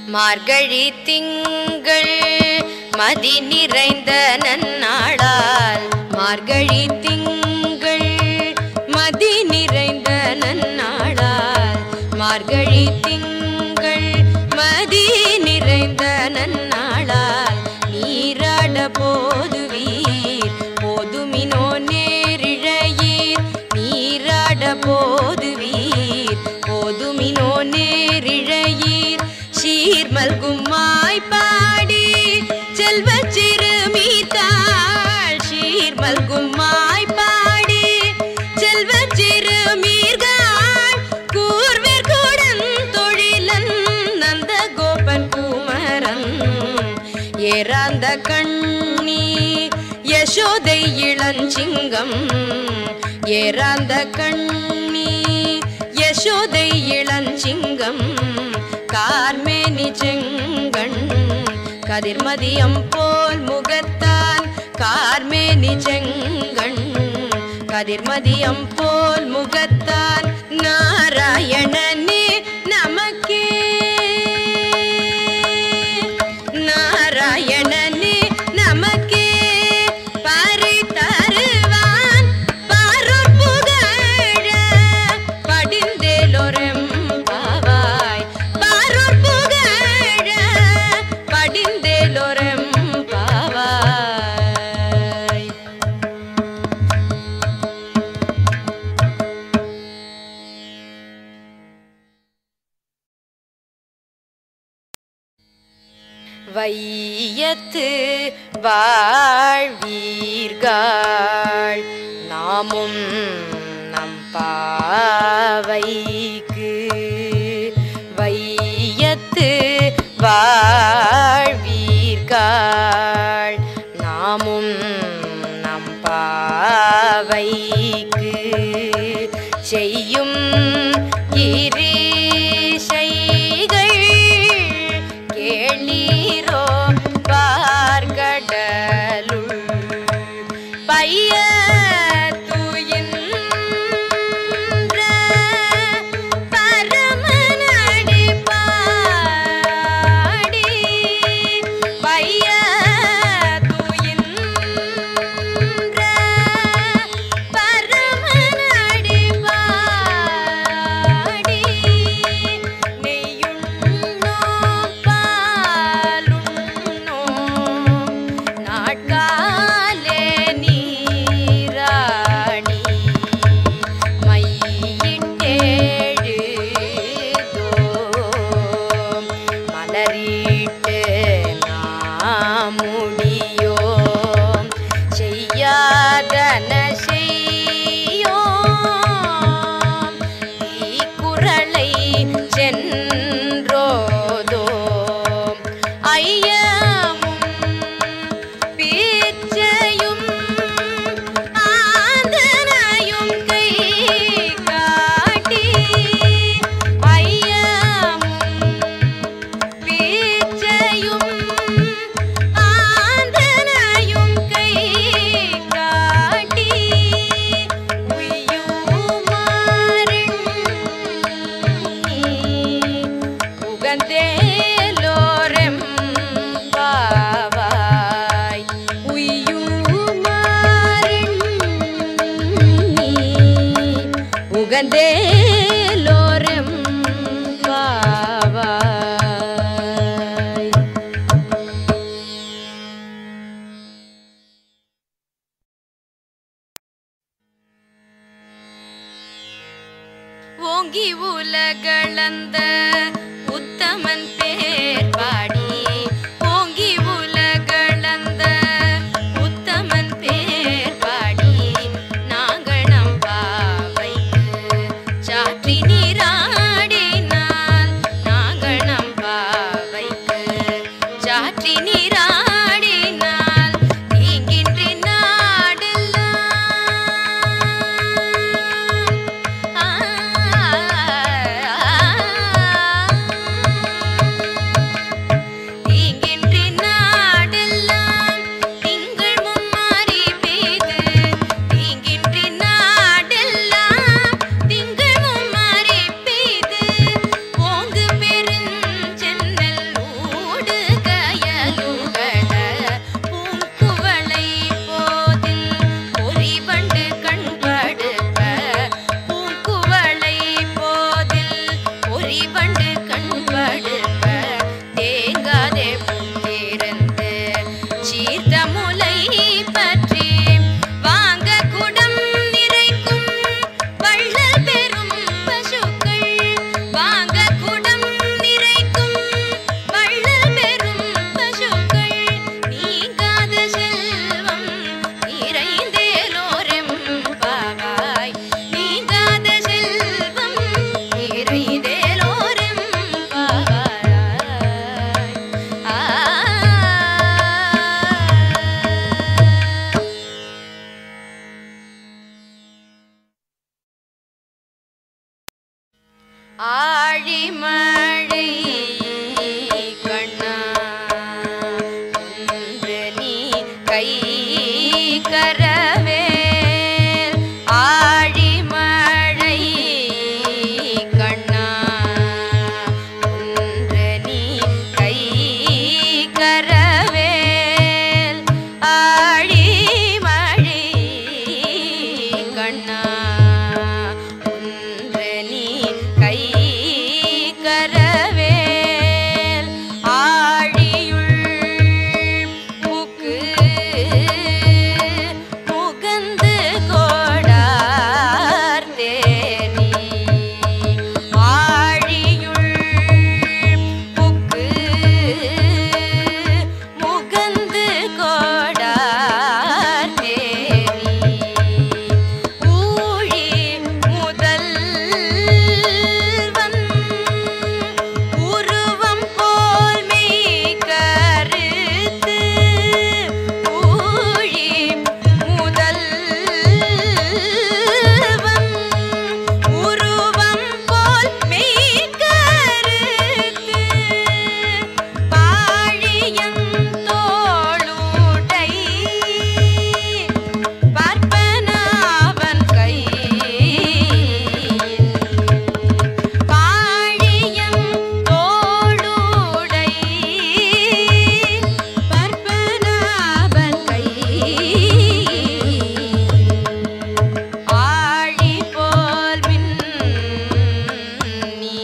மார்கழி திங்கள் மதி நிறைந்த நன்னாளால் மார்கழி திங்கள் மதி நிறைந்த நன்னாளால் மார்கழி திங்கள் மதி நிறைந்த நன்னாளால் நீராட போதுவீர் போதுமினோ நேரிழையீர் நீராட போதுவீர் போதுமினோ நேரிழையீர் சீர் மல்கும் மாய்ப்பாடி செல்வ சிறுமீர்காள் சீர் மல்கும் மாய்ப்பாடி செல்வ சிறுமீர்காள் கூர்வேர் கூடன் தொழிலன் நந்த கோபன் குமரன் ஏறாந்த கண்ணி யசோதை இளஞ்சிங்கம் ஏறாந்த கண்ணி யசோதை இளஞ்சிங்கம் கார்மேனி செங்கண் கதிர்மதியம் போல் முகத்தான் கார்மேனி செங்கண் கதிர்மதியம் போல் முகத்தான் நாராயணனே நமக்கே நாராயணனே நமக்கே பறை தருவான் பாரூர் புகழ படிந்தேலோரம் பாவாய் பாரூர் புகழ படிந்தேலோரம் பாவாய் வையத்து வாழ்வீர்கள் நாமும் நம் பாவைக்கு வையத்து வாழ்வீர்கள் நாமும் நம் பாவைக்கு செய்யும் கிரீசைகள் கேளீரோ பார்கடலுள் பைய துயின்ற பரமனடி பாடி பைய துயின்ற பரமனடி பாடி நெய்யுண்ணோ பாலுண்ணோ நாட்காலே நீராணி மையிட்டேழு தோம் மலரிட்டு நாமுடியோம் செய்யாதன செய்யோம் தீக்குறளை சென்றோதோம் ஐயமும் பீச்சையும் ஆந்தனையும் கை காட்டி ஐயமும் பீச்சையும் ஆந்தனையும் கை காட்டி உய்யுமாறெண்ணி உகந்தேலோரெம் பாவாய் உய்யுமாறெண்ணி உகந்தேலோரெம் பாவாய் ஓங்கி உலகளந்த உத்தமன் பேர் பாடி ஓங்கி உலகளந்த உத்தமன் பேர் பாடி நாங்கள் நம் பாவைக்கு சாற்றி நீராடினால் நாங்கள் நம் பாவைக்கு சாற்றி நீராடினால் தீங்கின்றி நாடெல்லாம் ஆ ஆழிமழை கண்ணா ஒன்று நீ கை கரவேல் ஆழிமழை கண்ணா ஒன்று நீ கை கரவேல் ஆழிமழை கண்ணா ஒன்று நீ கை கரவேல் ஆழியுள் புக்கு முகந்து கோடார் தேனி ஆழியுள் புக்கு முகந்து கோடார் தேனி ஊழி முதல்வன் உருவம் போல் மெய் கருத்து ஊழி முதல்வன் உருவம் போல் மெய் கருத்து பாழியம் தோளுடை பார்ப்பனாவன் கையில் பாழியம் தோளுடை பார்ப்பனாவன் கையில் ஆழி போல் மின்னி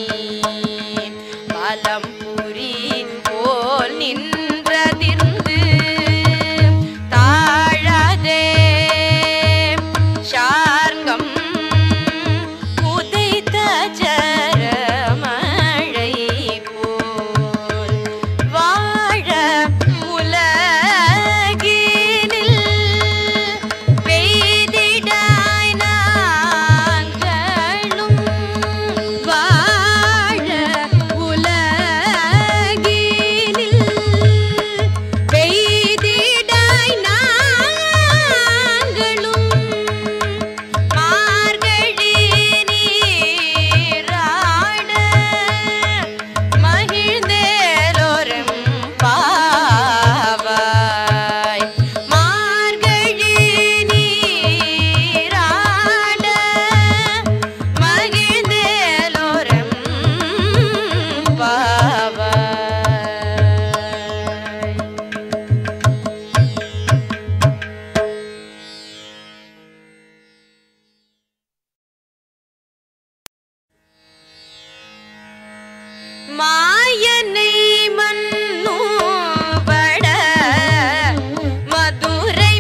பலம்புரி போல் நின்றதிர்ந்து தாழாதே சார்கம் உதைத்த ஜரமழை போல் வாழ உலகினில் பெய்திடாய் நாங்களும் வாழ உலகினில் பெய்திடாய் நாங்களும் மார்கழி நீராட மகிழ்ந்தேலோரும் பாவாய் மார்கழி நீராட மகிழ்ந்தேலோரும் பாவாய் மாயனை மன்னு வட மதுரை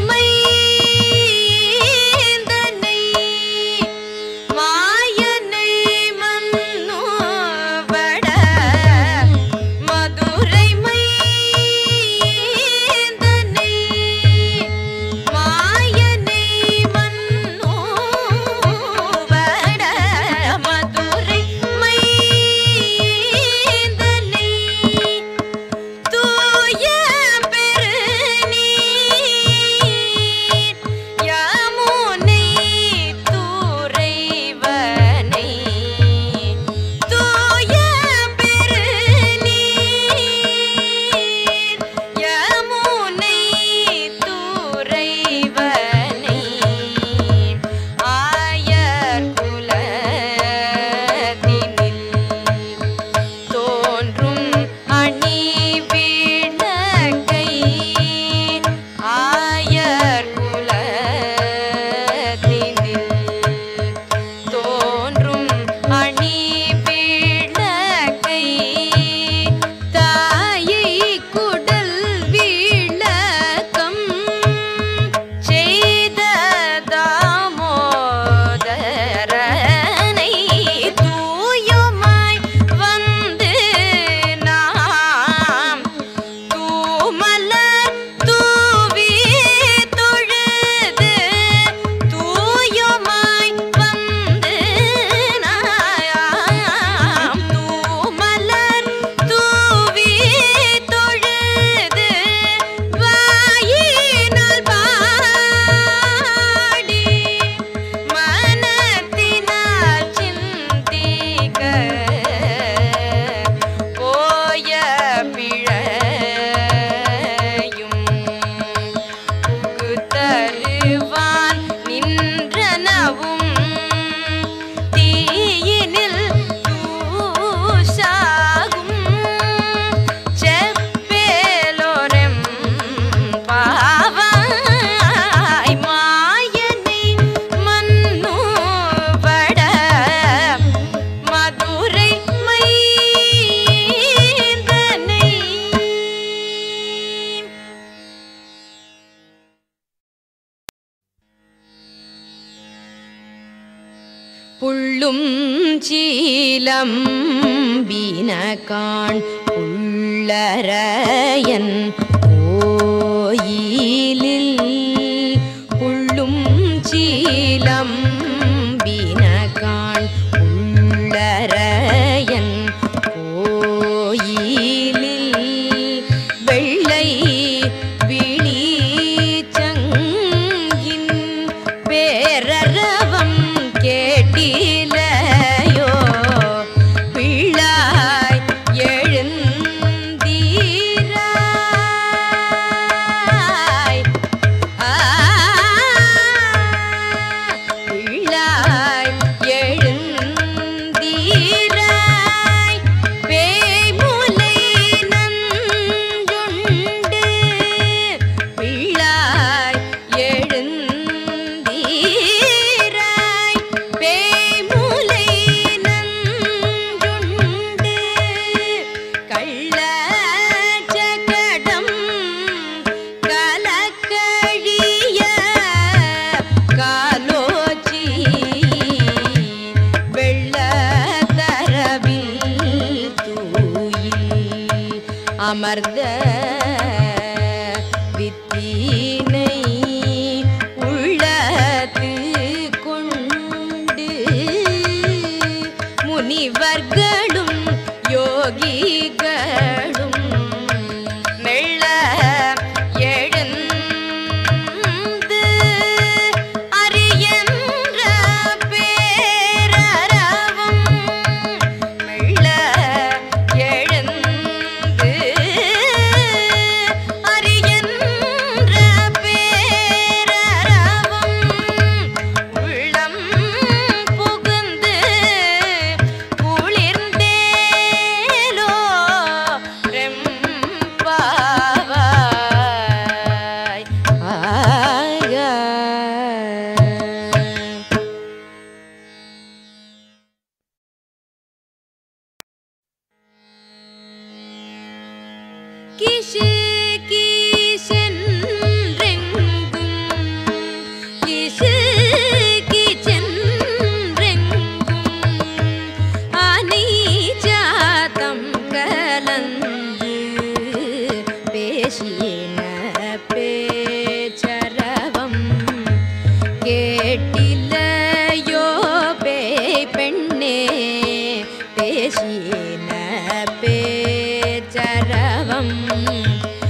மைந்தனை மாயனை மன்னு வட மதுரை மைந்தனை மாயனை மன்னு வட மதுரை மைந்தனை சீலம் வீணகான் உள்ளரையன் கோயிலில் புள்ளும் சீலம் வீணகான் உள்ளரையன் கோயிலில் வெள்ளை விழிச்சங்கின் பேரரவம் கேட்டிலையோ பிள்ளாய் எழுந்தீராய் ஆ பிள்ளாய் எழுந்தீராய் பேய்முலை நஞ்சுண்டு பிள்ளாய் எழுந்தீராய் பேய்முலை நஞ்சுண்டு கள்ள சகடம் கலக்கழிய காலோச்சி வெள்ள தரவில் தூயில் அமர்ந்த வித்தீனை உள்ளத்து கொண்டு முனிவர்களும் யோகிகளும் மெல்ல எழுந்து அரியன்ற பேரறவும் மெல்ல எழுந்து அரியன்ற பேரறவும் உள்ளம் புகுந்து குளிர்ந்தேலோ ரெம்பாவாய் ஆக கிஷு கீசென்றெங்கும் கிஷு கீச்சென்றெங்கும் அனீஜாதம் கலந்து பேசின பேச்சரவம் கேட்டிலையோ பேய் பெண்ணே பேசின பேச்சரவம்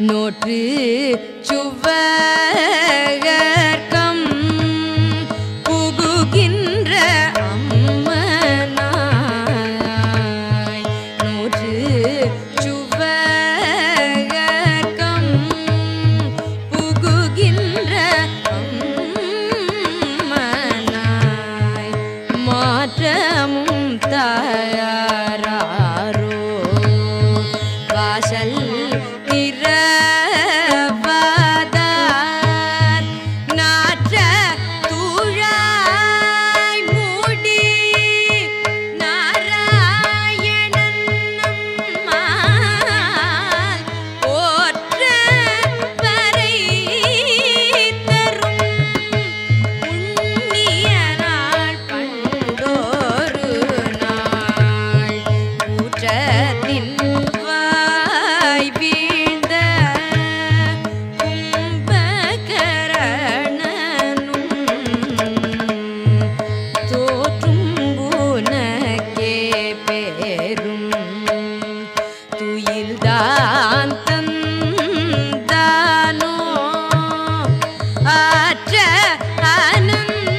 நோற்று சுவகர்க்கம் புகுகின்ற அம்மனாய் நோற்று சுவகர்க்கம் புகுகின்ற அம்மனாய் மாற்றமும் தயாராரோ வாசல் திறவதார் நாற்ற தூழாய் மூடி நாராயணன் நம்மால் போற்ற வரை தரும் புண்ணிய நாள் பண்டோரு நாள் ஊற்றத்தின் வாய் வீழ்ந்த கும்பகரணனும் தோற்றும் புனக்கே பேரும் துயில்தான் தந்தானோ ஆற்ற அனந்தல்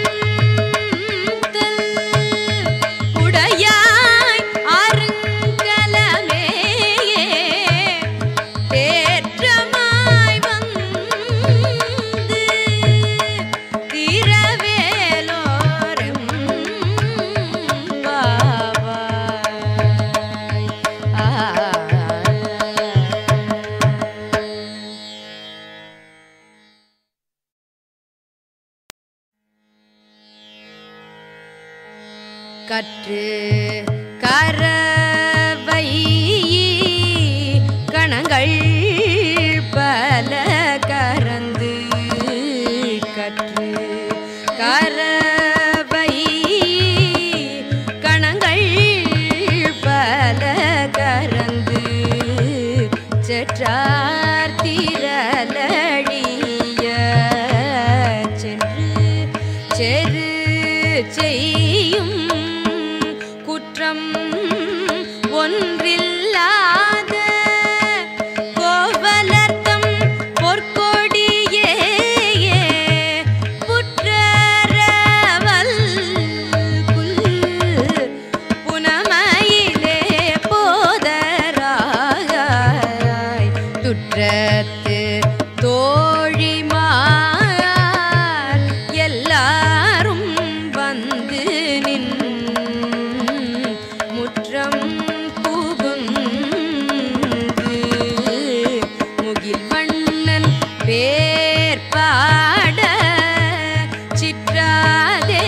உடையாய் அருங்கலமே தேற்றமாய் வந்து திரவேலோரும் பாவாய் ஆ கற்று கரவை கணங்கள் பல கரந்து கற்று கரவை கணங்கள் பல கரந்து செற்றார் திரளடிய சென்று செரு செய்யும் குற்றம் ஒன்றில்லாத கோவலர்த்தம் பொற்கொடியே புற்றரவல் புல் புனமையிலே போதராய் துற்றத்து தோழிமார் எல்லாரும் வந்து நின் முற்றம் புகுந்து முகில் வண்ணன் பேர் பாட சிற்றாதே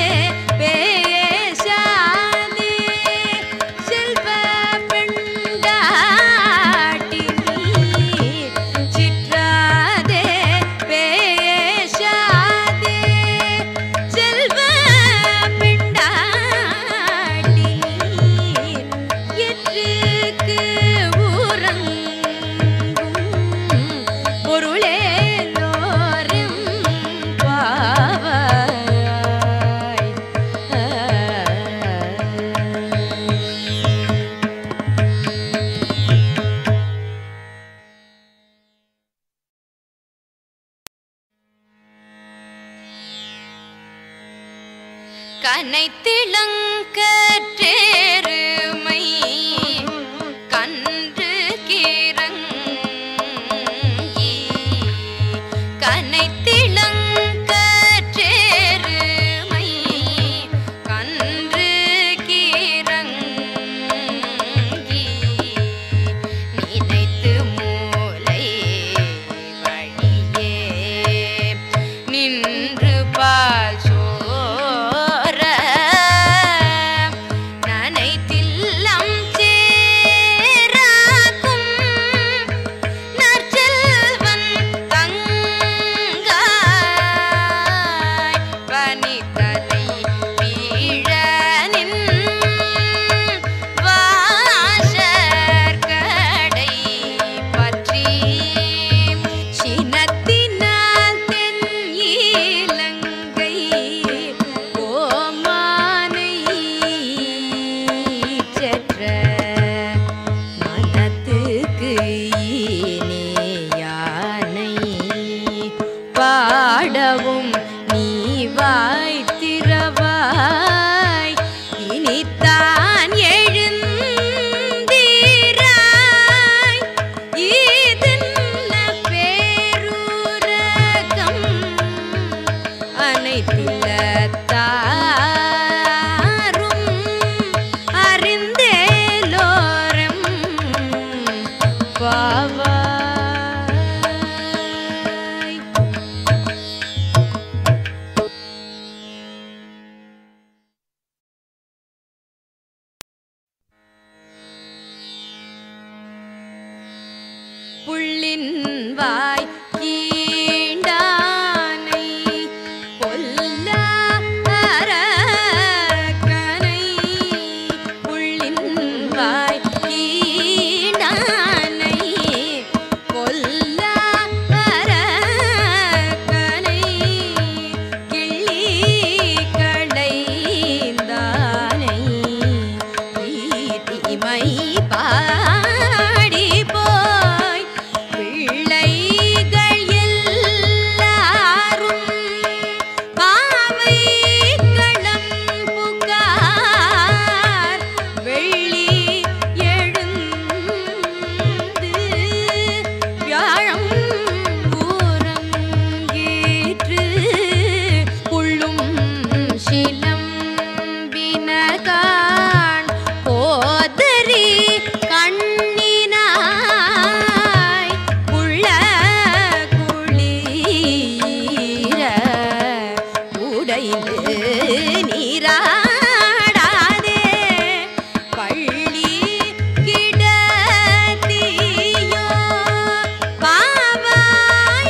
பேசாதே செல்வ பெண்டாட்டி நீ சிற்றாதே பேசாதே செல்வ பெண்டாட்டி நீ எற்றுக்கு உறங்கும் பொருளே லோரும் பாவாய் கனைத்திளங்கற்றேருமை கன்று கிறங்கி கனைத்திளங்கற்றேருமை கன்று கிறங்கி நினைத்து மூலை வழியே நின்று பால் சோர நனைத்தில் பாடவும் நீ வாய்த்திரவாய் இனித்தான் எழுந்தீராய் இதென்ன பேருரகம் அனைத்தில்லத்தாரும் அறிந்தேலோரம் பாவாய் புள்ளின் வாய் கீண்டானை கொல்லா அரக்கனை புள்ளின் வாய் கீண்டானை கொல்லா அரக்கனை கிள்ளி களைந்தானை தீமை பாடி போய் பிள்ளைகள் எல்லாரும் பாவை களம் புகார் வெள்ளி எழுந்து வியாழம் ஊரங்கேற்று புள்ளும் சிலம்பினகான் போதரி கண்ணினாய் புள்ள குளீர உடையிலே நீராடாதே பள்ளி கிடத்தியோ பாவாய்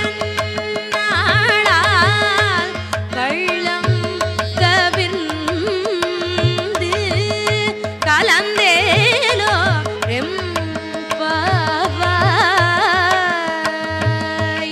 நிலநாளால் கள்ளம் கவிர்ந்து கலந்தேலோ எம்பாவாய்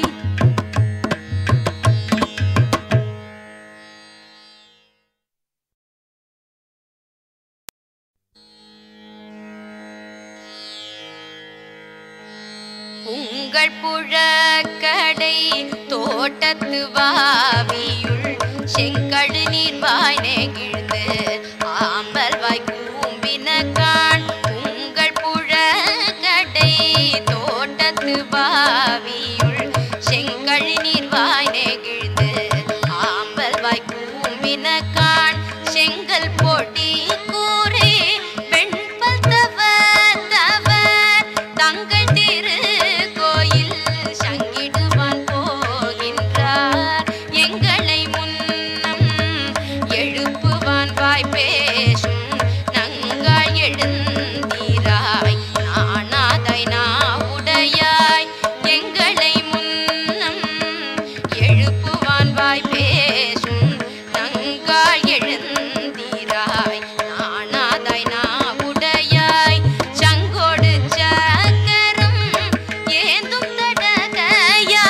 உங்கள் புழக்கடை தோட்டத்து வாவியுள் செங்கழு நீர் வாய் நெகிழ்ந்து ஆம்பல் வாய் கூம்பின காண் உங்கள் புழக்கடை தோட்டத்து வாவியுள் செங்கழு நீர் வாய் நெகிழ்ந்து ஆம்பல் வாய் கூம்பின காண் செங்கல் பொடி கூரை வெண்பல் தவ தவர் தங்கள் திரு கோயில் சங்கிடுவான் போகின்றார் எங்களை முன்னம் எழுப்புவான் வாய் பேசும் நங்காய் எழுந்தீராய் நானாதாய் நாவுடையாய் எங்களை முன்னம் எழுப்புவான் வாய் பேசும் நங்காய் எழுந்தீராய் நானாதாய் நாவுடையாய் சங்கோடு சக்கரம் ஏந்தும் தடகையா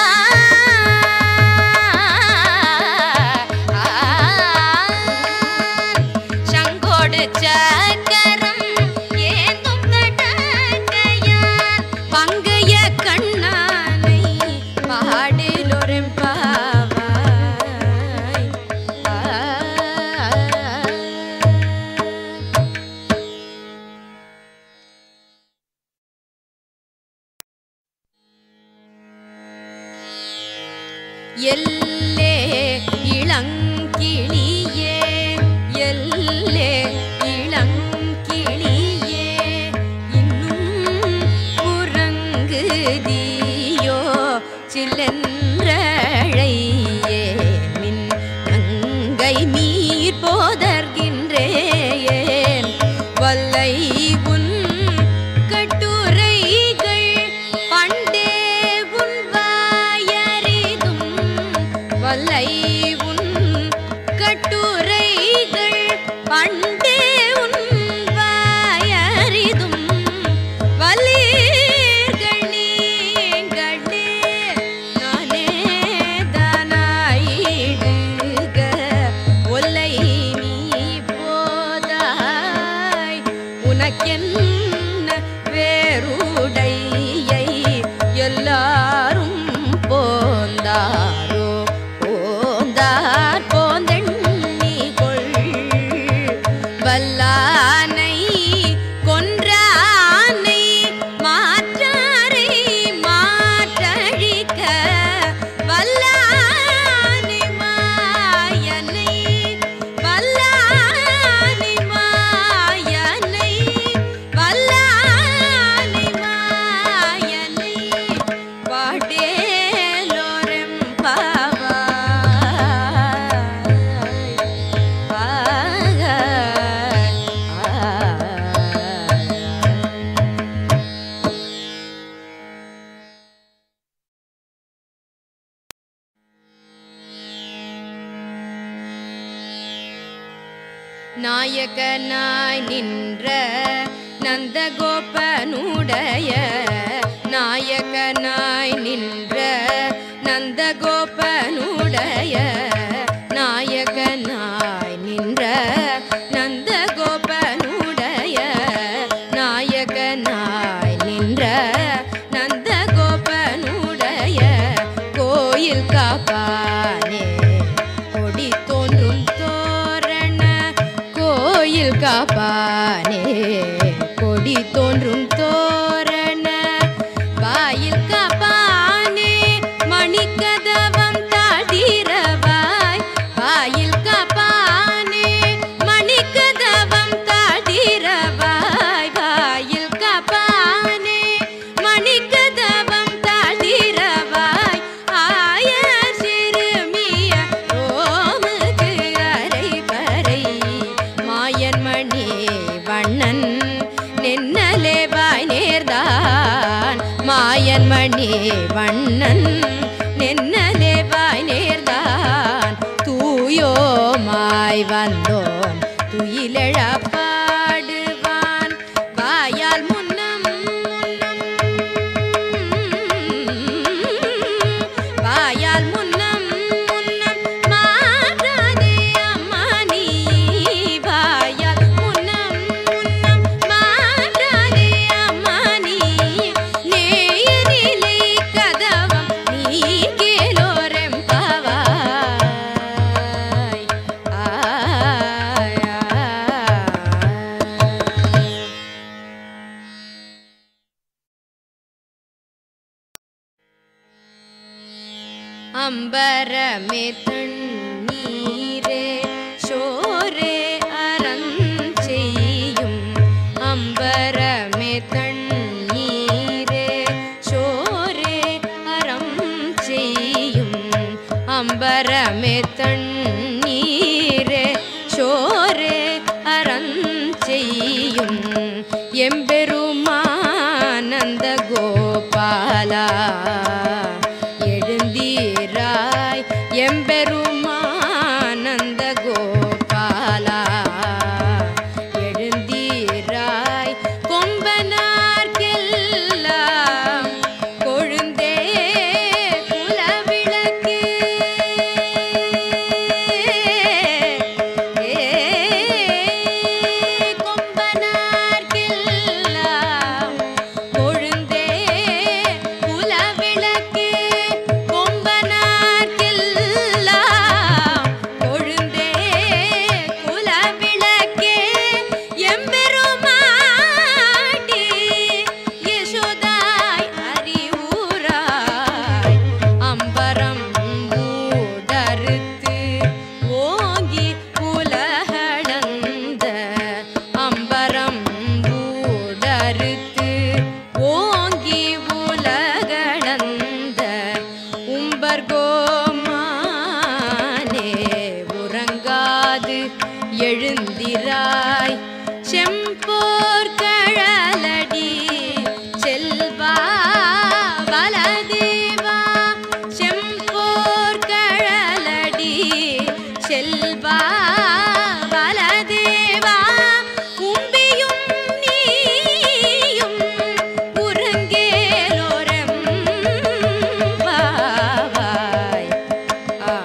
சங்கோடு சக்கரம் ஏந்தும் தடகையான் பங்கைய கண்ணானை பாடிலொரும் பாவாய் ஆ எல்லே இளங்கிளியே எல்லே இளங்கிளியே இன்னும் உறங்குதியோ சிலன்றழையே மின் அங்கை நீர் போதர்கின்றேன் வல்லை உன் கட்டுரைகள் பண்டே உன் வாயறிதும் வல்லை உன் கட்டுரைகள் பண்டே உன் வாயறிதும் வலீர்கள் நீங்களே நானே தானாயிடுக ஒல்லை நீ போதாய் உனக்கென்ன வேறுடையை எல்லாரும் போந்தார் நாயகனாய் நின்ற நந்தகோபனுடைய நாயகனாய் நின்ற நந்தகோபனுடைய நாயகனாய் நின்ற நந்தகோபனுடைய நாயகனாய் நின்ற நந்தகோபனுடைய கோயில் காப்பானே கொடி தோன்றும் தோரண கோயில் காப்பானே கொடி தோன்றும் தோரண வாயில் காப்பானே மணிக்கதவம் தாடிரவாய் வாயில் காப்பானே மணிக்கதவம் தாடிரவாய் வாயில் காப்பானே மணிக்கதவம் தாடிரவாய் ஆய சிறுமிய ரோமுக்கு அரை பறை மாயன் மணி வண்ணன் நின்னலே வாய் நேர்தான் மாயன் மணி வண்ணன் நின்னலே வாய் நேர்தான் தூயோமாய் வந்தோம் துயிலெழ பாடுவான் வாயால் முன்னம் வாயால் முன்னம் முன்னம் மாறாதே அம்மா நீ வாயால் முன்னம் முன்னம் மாறாதே அம்மா நீ நேயரிலே கதவம் நீ கேலோரெம் பாவாய் ஆய் ஆய் அம்பரமே தண்ணீரே சோரே அறஞ்செய்யும் அம்பரமே தண்ணீரே சோரே அறம் செய்யும் அம்பரமே தண்ணீரே சோரே அறஞ்செய்யும் எம்பெருமானந்த கோபாலா எழுந்தீராய் எம்பெருமானந்த கோபாலா எழுந்தீராய் கொம்பனார்க்கெல்லாம் கொழுந்தே குலவிளக்கு கொம்பனார்க்கெல்லாம் கொழுந்தே குலவிளக்கு கொம்பனார்க்கெல்லாம் கொழுந்தே குலவிளக்கே எம்பெருமாட்டி யசோதாய் அறிவுராய் அம்பரம் ஊடறுத்து ஓங்கி உலகளந்த அம்பரம் ஊடறுத்து ஓங்கி உலகளந்த உம்பர்கோமானே உறங்காது எழுந்திராய் செம்போர் கழலடி செல்வா வலதேவா செம்போர் கழலடி செல்வா வலதேவா உம்பியும் நீயும் உறங்கேலோரம் பாவாய் ஆ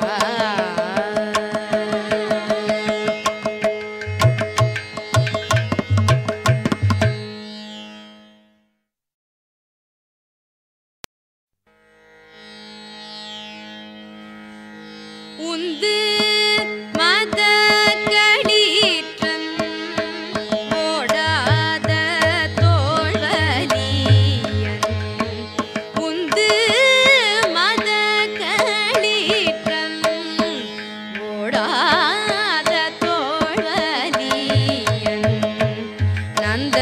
உந்து மத கடீற்றன் ஓடாத தோல்வலியன் உந்து மத கடீற்றன் ஓடாத தோல்வலியன் நந்த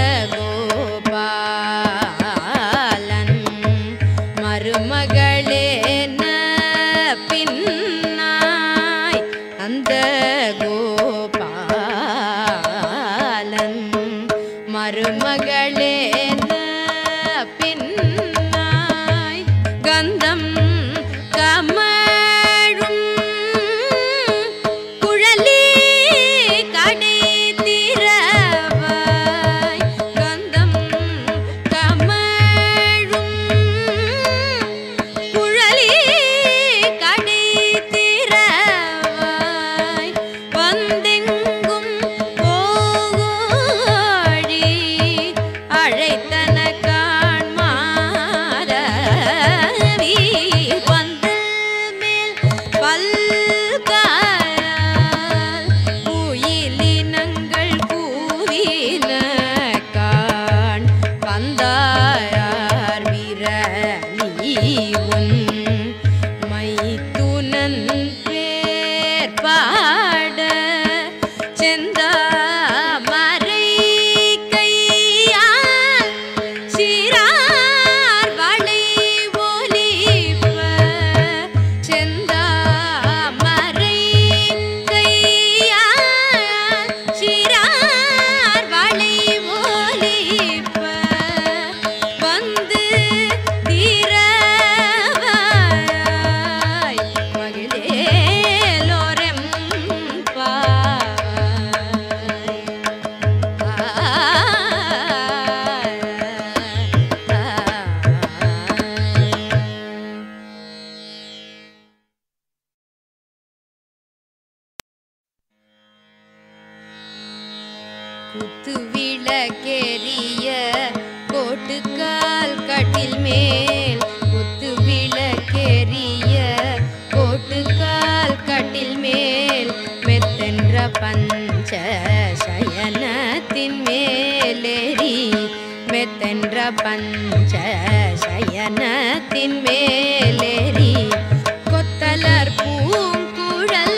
கோபாலன் மருமகளே பின்னா பல்கால் குயிலினங்கள் கூவின காண் வந்தாயார் விரலியுன் மைத்துனன் பேர் பாட செந்தாமரை கையால் சிறார் வளை ஒலிப்ப செந்தாமரை கையால் சிறார் வளை ஒலிப்ப வந்து தீரவாய் மகிழேலோரெம் குத்து விளக்கேறிய கோட்டுக்கால் கட்டில் மேல் குத்து விளக்கேறிய கோட்டுக்கால் கட்டில் மேல் மெத்தென்ற பஞ்ச சயனத்தின் மேலேறி மெத்தென்ற பஞ்ச சயனத்தின் மேலேறி கொத்தலர் பூங்குழல்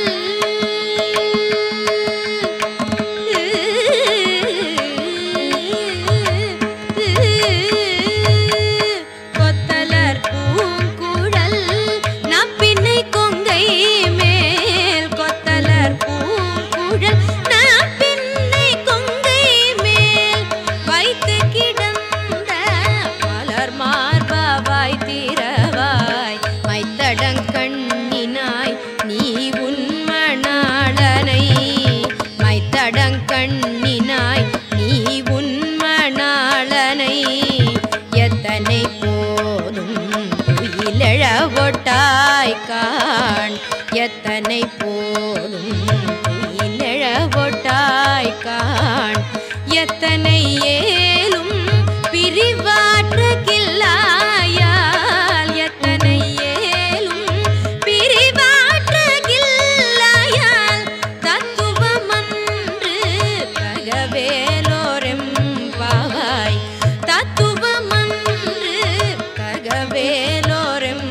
கொத்தலர் பூங்குழல் நப்பின்னை கொங்கை மேல் கொத்தலர் பூங்குழல் நப்பின்னை கொங்கை மேல் வைத்து கிடந்த மலர் மார்பாவாய் தீரவாய் மைத்தடங்கண்ணினாய் நீ உன்மணாளனை மைத்தடங்கண்ணினாய் நீ உன்மணாளனை எத்தனை போதும் துயிலெழ ஒட்டாய் காண் எத்தனை போதும் துயிலெழ ஒட்டாய் காண் எத்தனை ஏலும் பிரிவாற்ற கில்லாயால் எத்தனை ஏலும் பிரிவாற்ற கில்லாயால் தத்துவமன்று தகவேலோரெம் பாவாய் தத்துவமன்று தகவேலோரெம்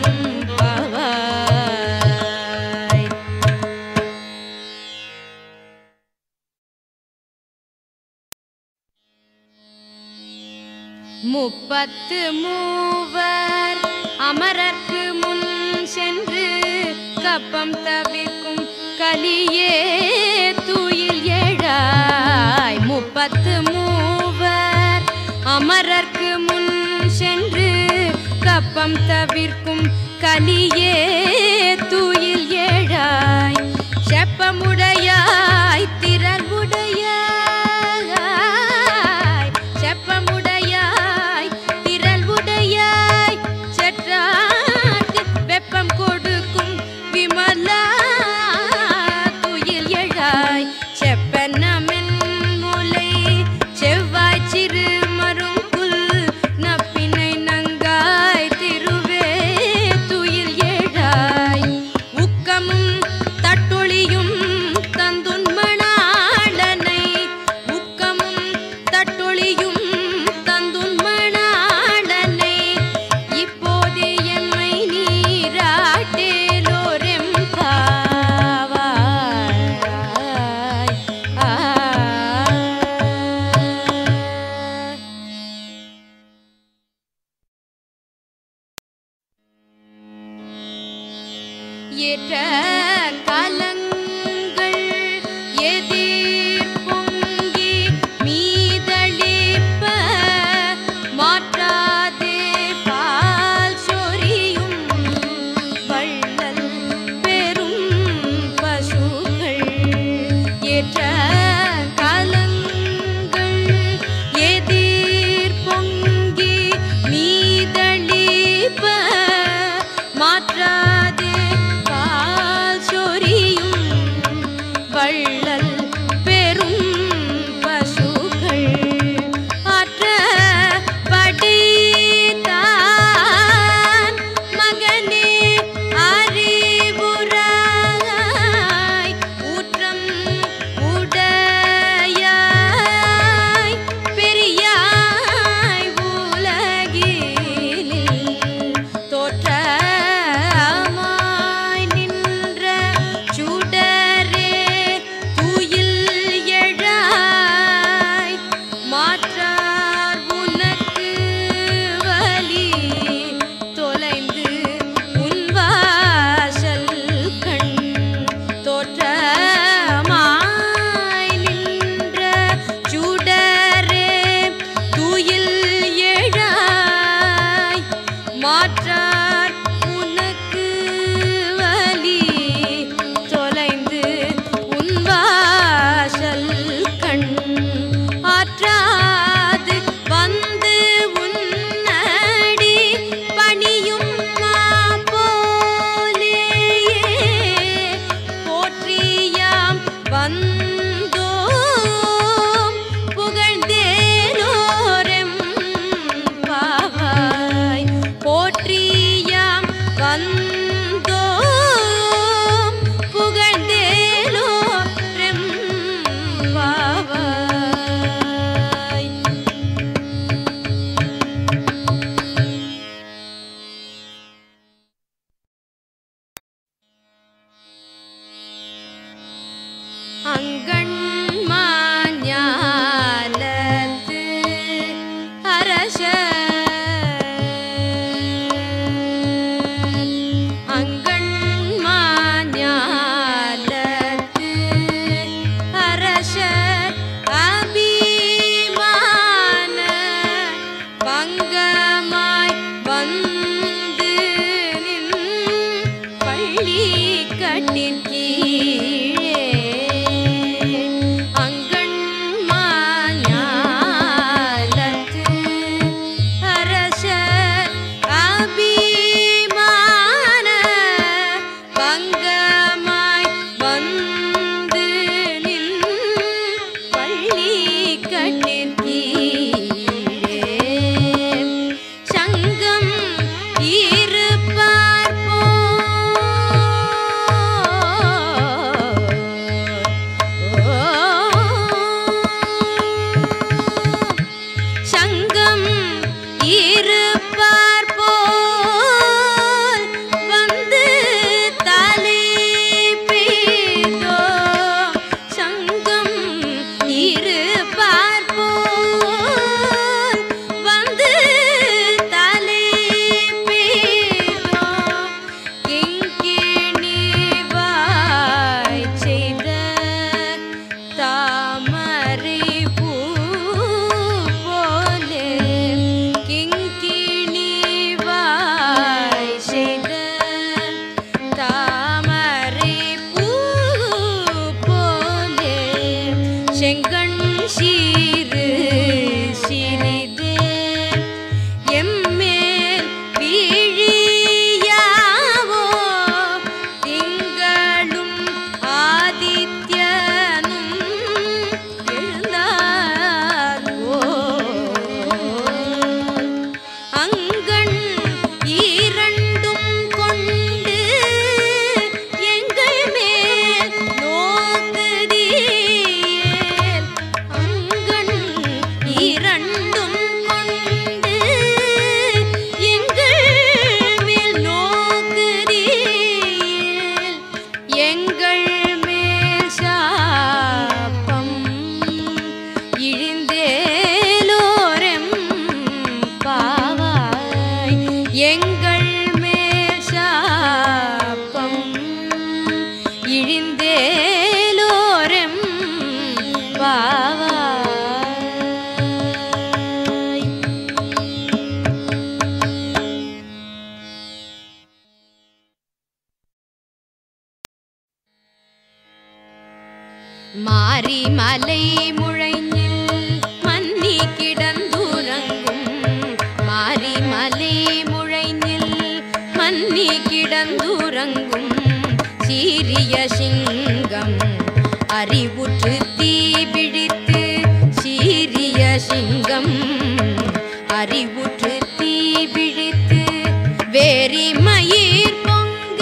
பாவாய் முப்பத்து மூவர் அமரர்க்கு முன் சென்று கப்பம் தவிர்க்கும் கலியே துயில் எழாய் முப்பத்து மூவர் அமரர்க்கு முன் சென்று கப்பம் தவிர்க்கும் கலியே துயில் எழாய் செப்பமுடையாய் திரள்வுடையாய் செப்பமுடையாய் திரள்வுடையாய் செற்றார்க்கு வெப்பம் கொடுக்கும் விமலா துயில் எழாய் செப்பனமென் முலை செவ்வாய் சிறு மருங்குல் நப்பினை நங்காய் திருவே துயில் எழாய் உக்கமும் தட்டொளியும் தந்துன்மணாளனை உக்கமும் தட்டொளியும் தந்துன்மணாளனை இப்போதே என்னை நீராட்டேலோரெம் பாவாய் ஆ ஏற்ற கலங்கள் எதிர் பொங்கி மீதளிப்ப மாற்றாதே பால் சொரியும் வள்ளல் பெரும் பசுக்கள் ஏற்ற கலங்கள் எதிர் பொங்கி மீதளிப்ப மாற்றாதே பால் சொரியும் கட்டின் கீழே அங்கண் மாஞாலத்து அரசர் அபிமான பங்கமாய் வந்து நின் பள்ளி கட்டின் கீழே சங்கம் இருப்பார் சங்கம் இருப்பார் போல் வந்து தலை பெய்தோ சங்கம் இருப்பார் போல் வந்து தலை பெய்தோ கிங்கிணி வாய் செய்த தாமரை பூ போலே கிங்கிணி வாய் செய்த தாமரை பூ போலே செங்கண் சீரு சிறிதே எம்மேல் வீழியாவோ திங்களும் ஆதித்யனும் எழுந்தார்வோ அங்கண் இரண்டும் கொண்டு எங்கள் மேல் நோக்குதீயேல் அங்கண் இரண்டும் கொண்டு எங்கள் மேல் நோக்குதீயேல் எங்கள் மேல் சாப்பம் இழிந்தேலோரெம் பாவாய் எங்கள் மேல் சாப்பம் இழிந்தேலோரெம் பாவாய் மாரி மலை முழைஞ்சில் மன்னி கிடந்துறங்கும் மாரி மலை முழைஞ்சில் மன்னி கிடந்துறங்கும் சீரிய சிங்கம் அறிவுற்று தீ பிடித்து சீரிய சிங்கம் அறிவுற்று தீ பிடித்து வேரி மயிர் பொங்க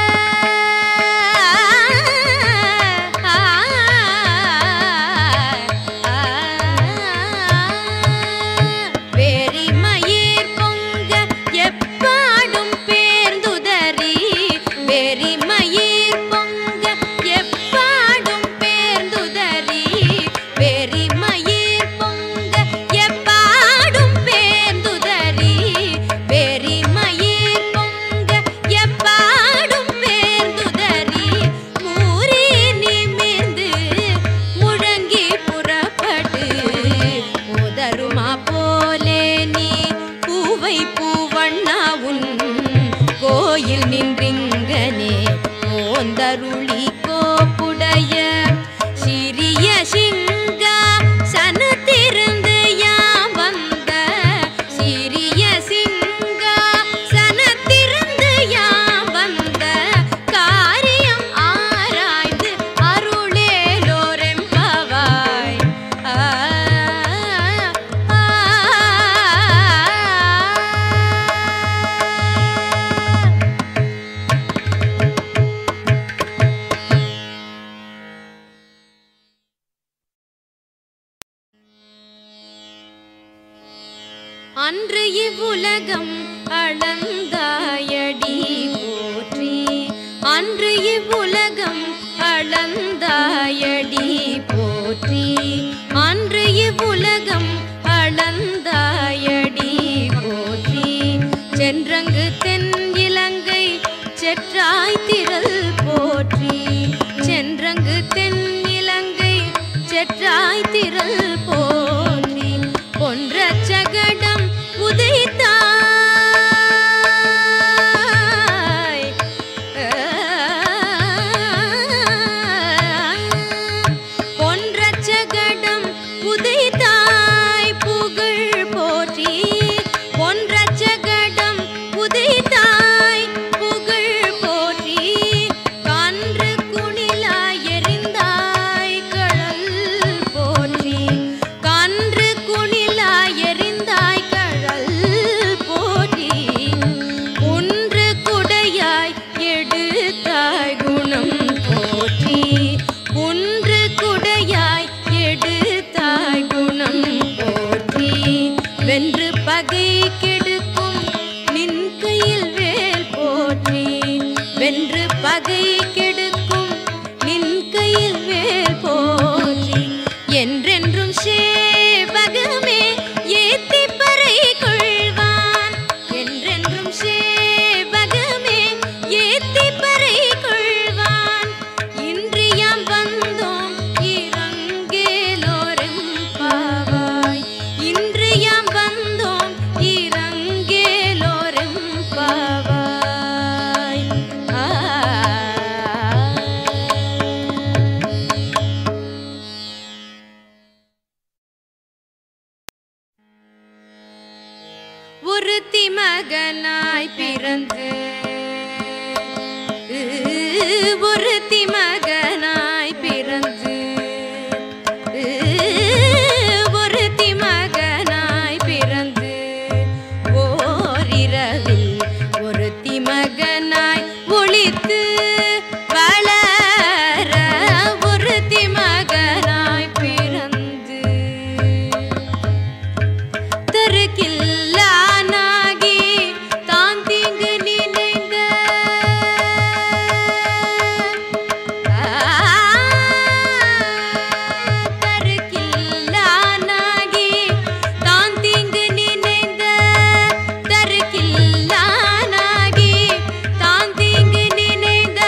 வேரி மயிர் பொங்க எப்பாடும் பேர்ந்துதறி வேரி மயிர் பொங்க எப்பாடும் பேர்ந்துதறி வேரி மயிர் பொங்க எப்பாடும் பேர்ந்துதறி வேரி மயிர் பொங்க எப்பாடும் பேர்ந்துதறி மூரி நிமிர்ந்து முழங்கி புறப்பட்டு உதருமா போலே நீ பூவை பூவண்ணா உன் கோயில் நின்றிங்கனே ஓந்தருளி கோப்புடைய சிறிய சிங்கா சனத்திருந்து யாம் வந்த சிறிய சிங்கா சனத்திருந்து யாம் வந்த காரியம் ஆராய்ந்து அருளேலோரெம்பவாய் ஆ ஆ, ஆ. அன்று இவ்வுலகம் அளந்தாயடி போற்றி அன்று இவ்வுலகம் அளந்தாயடி போற்றி அன்று இவ்வுலகம் அளந்தாயடி போற்றி சென்றங்கு தென் இலங்கை செற்றாய் திரள் போற்றி சென்றங்கு தென் இலங்கை செற்றாய் திரள் போற்றி பொன்ற சகடம் உதைத்தாய் ஆ கெடுக்கும் நின் கையில் வேல் போற்றி என்றென்றும் சேவகமே ஏத்தி பறை கொள்வான் என்றென்றும் சேவகமே ஏத்தி பறை கொள்வான் இன்றியாம் வந்தோம் இறங்கேலோரெம் பாவாய் இன்றியாம் வந்தோம் இறங்கேலோரெம் பாவாய் ஆ ஒருத்தி மகனாய் பிறந்து ஒருத்தி மகனாய் பிறந்து ஒருத்தி மகனாய் பிறந்து ஓரிரவில் ஒருத்தி மகனாய் ஒளித்து வளர ஒருத்தி மகனாய் பிறந்து தருக்கில்லானாகி தான் தீங்கு நினைந்த தருக்கில்லானாகி தான் தீங்கு நினைந்த தருக்கில்லானாகி தான் தீங்கு நினைந்த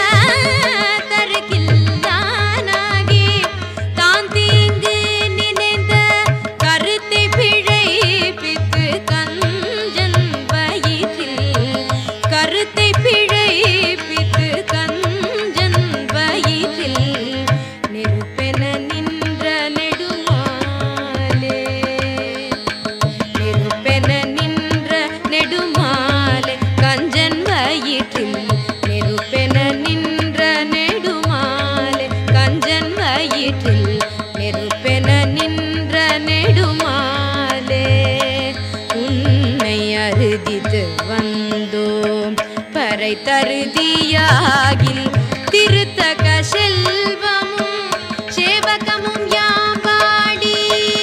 தருக்கில்லானாகி தான் தீங்கு நினைந்த கருத்தை பிழைப்பித்து கஞ்சன் வயிற்றில் கருத்தை பிழைப்பித்து கஞ்சன் வயிற்றில் நெருப்பென நின்ற நெடுமாலே நெருப்பென நின்ற நெடுமாலே கஞ்சன் வயிற்றில் நெருப்பென நின்ற நெடுமாலே கஞ்சன் வயிற்றில் நெருப்பென நின்ற நெடுமாலே உன்னை அறுதித்து வந்தோம் பறை தருதியாகில் திருத்தக செல்வமும் சேவகமும் யாம்பாடி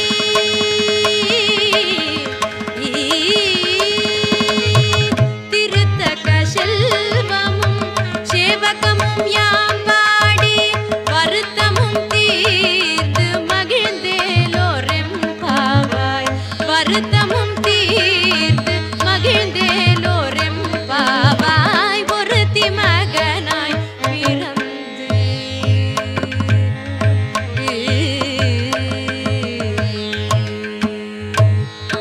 திருத்தக செல்வமும் சேவகமும் யாம்பாடி வருத்தமும் தீர்ந்து மகிழ்ந்தேலோரெம் பாவாய் வருத்தமும் தீர்ந்து மகிழ்ந்தேலோரெம் பாவாய் ஒருத்தி மகனாய் பிறந்து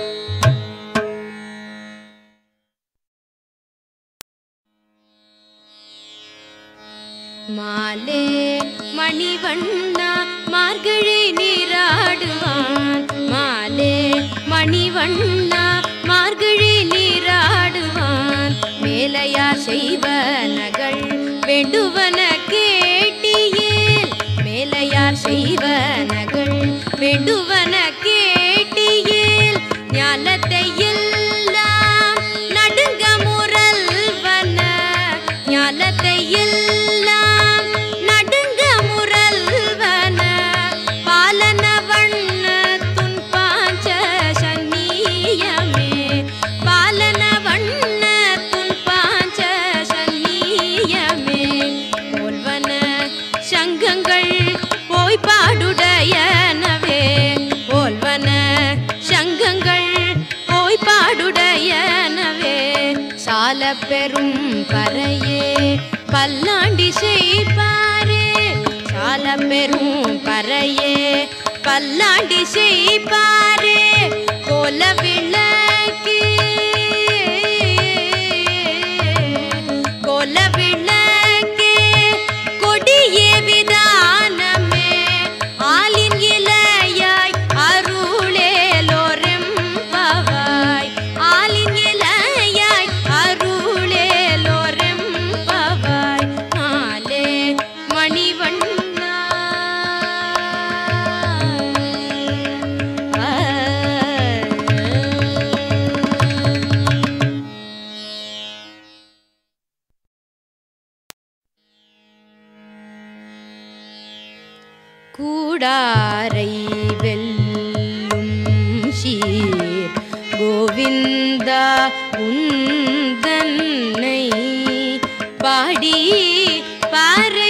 மாலே மணிவண்ணா மார்கழி நீராடுவான் மாலே மணிவண்ணா மார்கழி நீராடுவான் மேலையார் செய்வனகள் வேண்டுவன கேட்டியேல் மேலையார் செய்வனகள் வேண்டுவன கேட்டியேல் ஞானத்தை எல்லாம் நடுங்க முரல்வன ஞானத்தை எல்லாம் நடுங்க முரல்வன பாலன வண்ண துன் பாஞ்ச சன்னியமே பாலன வண்ண துன் பாஞ்ச சன்னியமே போல்வன சங்கங்கள் போய் பாடுடையனவே போல்வன சங்கங்கள் போய் பாடுடையனவே சால பெரும் பறையே பல்லாண்டி செய்பாரே சால பெரும் பறையே பல்லாண்டி செய்பாரே கோல விளக்கு கோல விளக்கு கொடியே விதானமே ஆலின் இலையாய் அருளேலோரெம் பவாய் ஆலின் இலையாய் அருளேலோரெம் பவாய் நாலே மணிவண்ணா கூடாரை வெல்லும் சீர் கோவிந்தா உந்தன்னை பாடி பாறை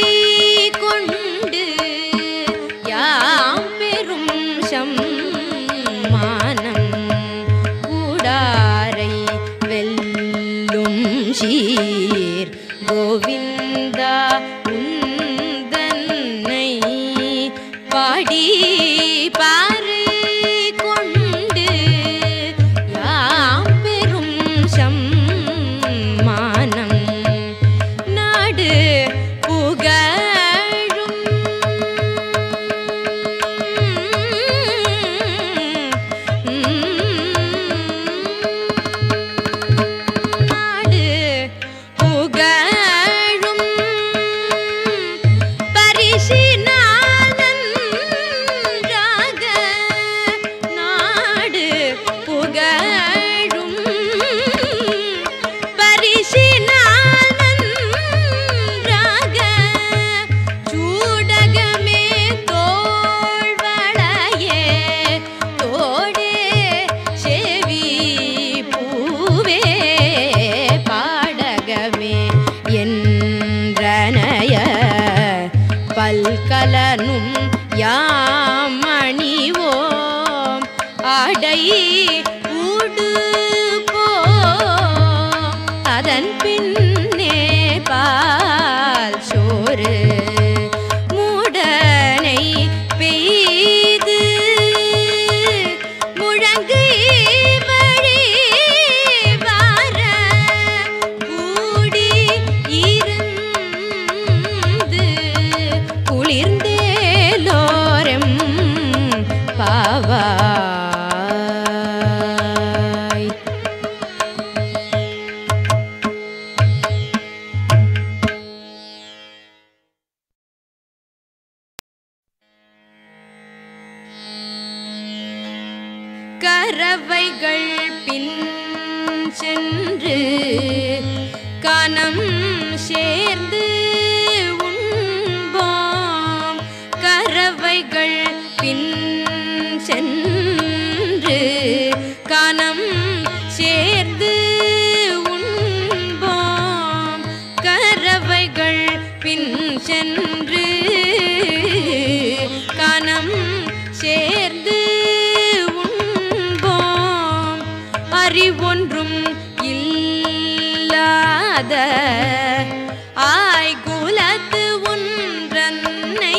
உடனும் யாம் அணிவோம் ஆடை உடுப்போம் அதன் பின்னே பால் சோறு மூடனை பெய்து முழங்கு வழி வார கூடி இருந்து குளிர்ந்தேலோரம் பாவாய் கரவைகள் பின் சென்று கனம் சேர்ந்து உண்போம் கரவைகள் பின் சென்று கனம் சேர்ந்து உண்போம் கரவைகள் பின் சென்று கனம் சேர்ந்து உண்போம் அறிவொன்றும் இல்லாத ஆய்குலத்து ஒன்றன்னை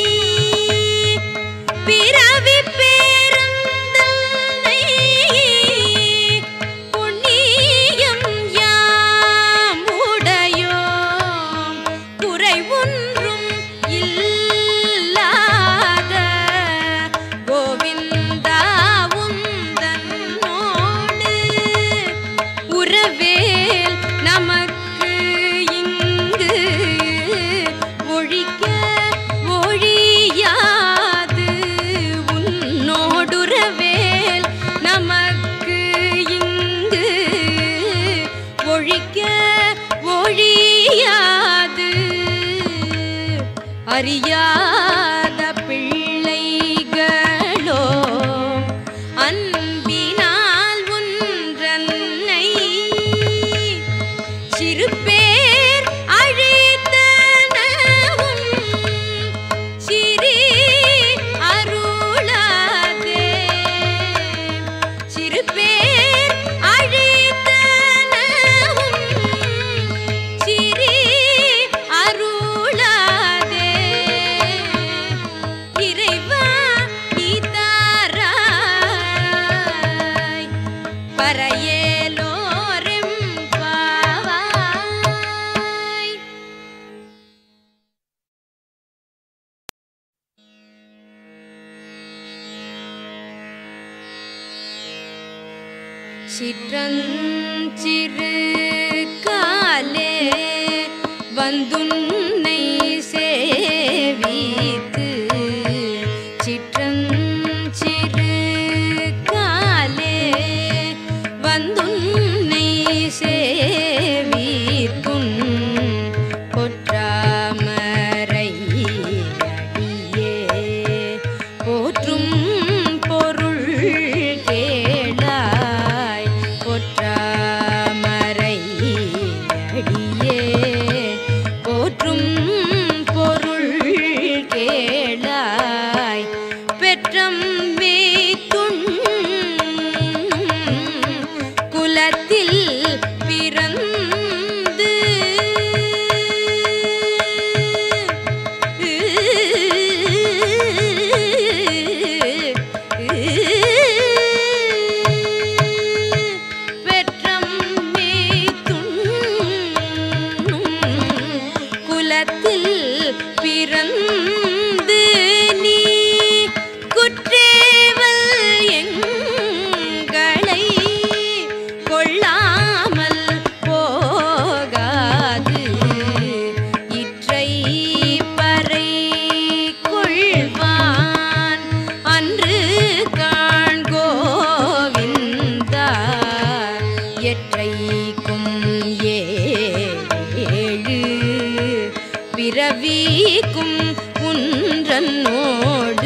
பிறவி பேருந்தனை புண்ணியம் யாம் உடையோம் குறை ஒன்றும் இல்லாத கோவிந்தா உந்தன்னோடு உறவேல் நமக்கு இங்கு ஒழிக்க ஒழியாது உன்னோடுறவேல் நமக்கு இங்கு ஒழிக்க ஒழியாது அறியாத பிள்ளைகளோ அன்பினால் ஒன்றன்னை சிறு பேர் அழித்தனவும் சிறி அருளாதே சிறு பேர் அழித்தனவும் சிறி அருளாதே இறைவா நீ தாராய் பறையேலோரெம் பாவாய் சிற்றஞ்சிறு காலே வந்துன்னை சேவித்து சிற்றஞ்சிறு காலே வந்துன்னை சேவித்துன் கொற்றாமரை அடியே போற்றும் பொருள் கேளாய் கொற்றாமரை அடியே போற்றும் பொருள் கேளாய் பெற்றம் வேத்துண் குலத்தில் பிறந்து பெற்றம் குலத்தில் பிறந்து நீ குற்றேவல் எங்களை கொள்ளாமல் போகாது இற்றை பறை கொள்வான் அன்று காண்கோவிந்தா எற்றைக்கும் ஏழு பிறவிக்கும் உன்றன்னோடு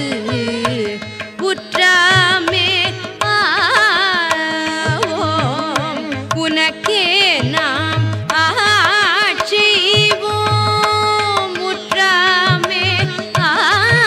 உற்றாமே ஆவோம் உனக்கே நாம் ஆட்சிவோம் உற்றாமே ஆவோம்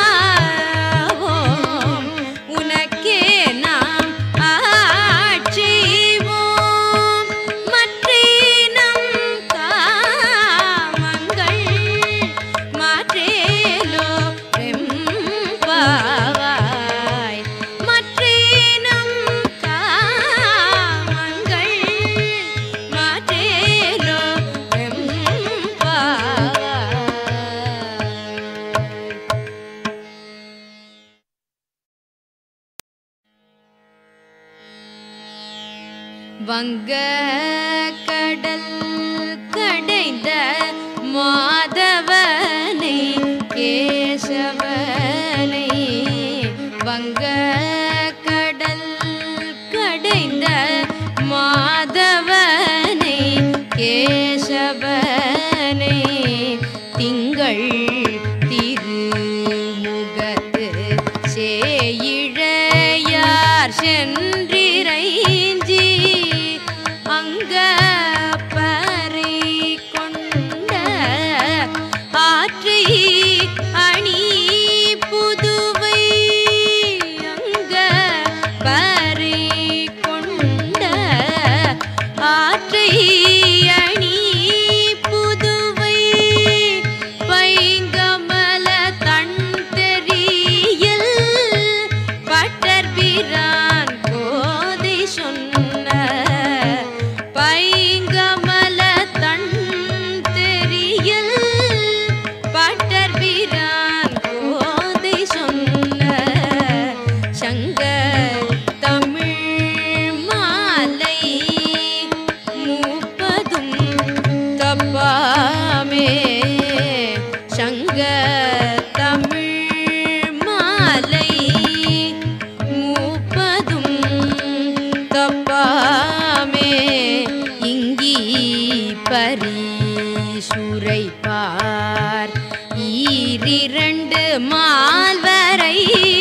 வங்க கடல் கடைந்த மாதவனை கேசவனை வங்க கடல் கடைந்த மாதவனை கேசவனை திங்கள் திருமுகத்து சேயிழையார் சென்றிரைஞ்சி அங்க பறை கொண்ட ஆற்றை அணி புதுவை அங்க பறை கொண்ட ஆற்றை அணி புதுவை பைங்கமல தன் தெரியல் பட்டர்பிரான் கோதை சொன்ன பைங்கமல தன் தெரியல் பட்டர்பிரான் கோதை சொன்ன சங்க தமிழ் மாலை மூப்பதும் தப்பாமே சங்க தமிழ் மாலை மூப்பதும் தப்பாமே இங்கி பரிசுரைப்பார் ஈரிரண்டு மால்வரை